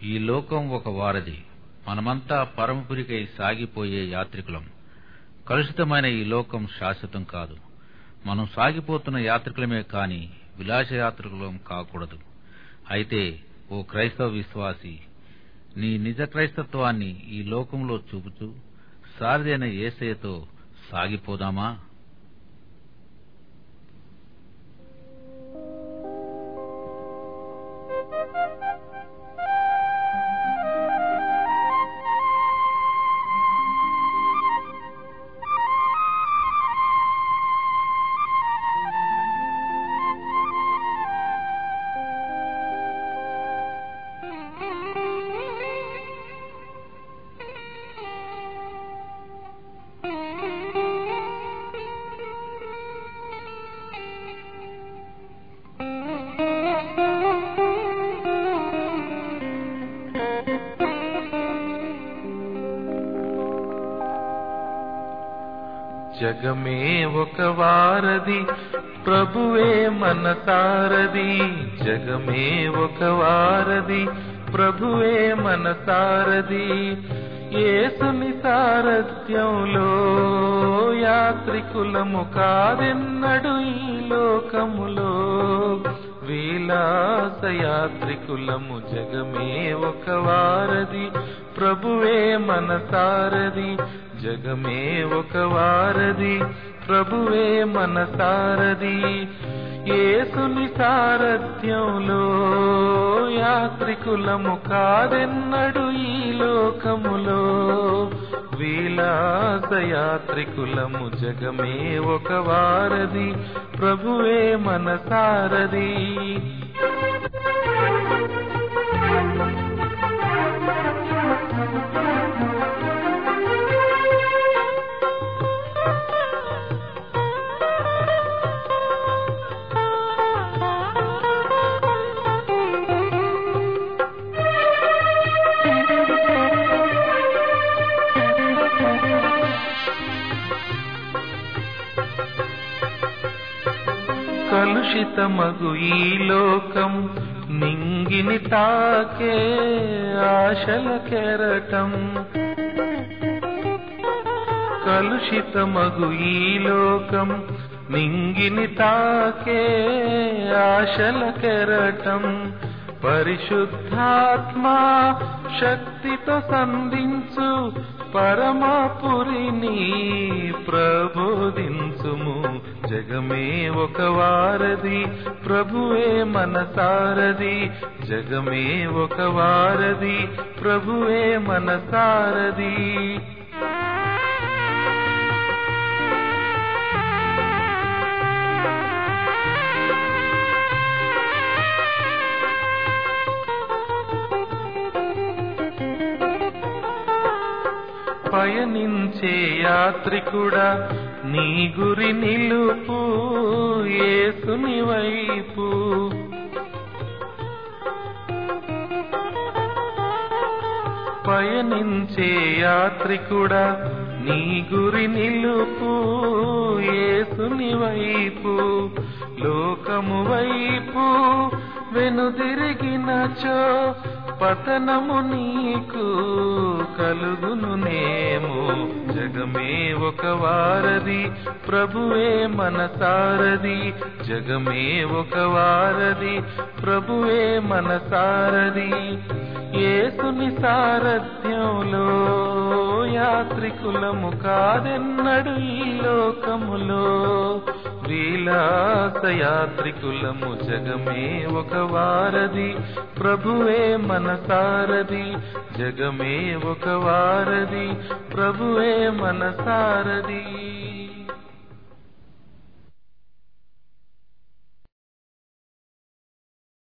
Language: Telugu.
ఈ లోకం ఒక వారధి మనమంతా పరమపురికై సాగిపోయే యాత్రికులం కలుషితమైన ఈ లోకం శాశ్వతం కాదు మనం సాగిపోతున్న యాత్రికులమే కాని విలాస యాత్రికులం కాకూడదు అయితే ఓ క్రైస్తవ విశ్వాసి నీ నిజ క్రైస్తత్వాన్ని ఈ లోకంలో చూపుతూ సారదైన ఏసయ్యతో సాగిపోదామా జగమే ఒక వారధి ప్రభువే మన సారథి జగమే ఒక వారధి ప్రభువే మన సారథి యేసుని సారథ్యంలో యాత్రికులము కాదెన్నడు ఈ లోకములో విలాస యాత్రికులము జగమే ఒక వారధి ప్రభువే మన సారథి జగమే ఒక వారధి ప్రభువే మన సారథి యేసుని సారథ్యంలో యాత్రికులము కాదెన్నడు ఈ లోకములో విలాస యాత్రికులము జగమే ఒక వారధి ప్రభువే మన సారథి కలుషితమగు ఈ లోకం నింగిని తాకే ఆశల కెరటం కలుషితమగు ఈ లోకం నింగిని తాకే ఆశల కెరటం పరిశుద్ధాత్మా శక్తితో సంధించు పరమాపురిని ప్రబోధించుము జగమే ఒక వారధి ప్రభువే మన సారథి జగమే ఒక వారధి ప్రభువే మన సారథి పయనించే యాత్రికుడా నీ గురి నిలుపు ఏసుని వైపు పయనించే యాత్రికుడా నీ గురి నిలుపు ఏసుని వైపు లోకము వైపు వెనుదిరిగినచో పతనము నీకు కలుగును నేము జగమే ఒక వారధి ప్రభువే మన సారథి జగమే ఒక వారధి ప్రభువే మన సారథి యేసుని సారథ్యంలో యాత్రికులము కాదెన్నడు ఈ లోకములో విలాస యాత్రికులము జగమే ఒక వారధి ప్రభువే మన సారథి జగమే ఒక వారధి ప్రభువే మన సారథి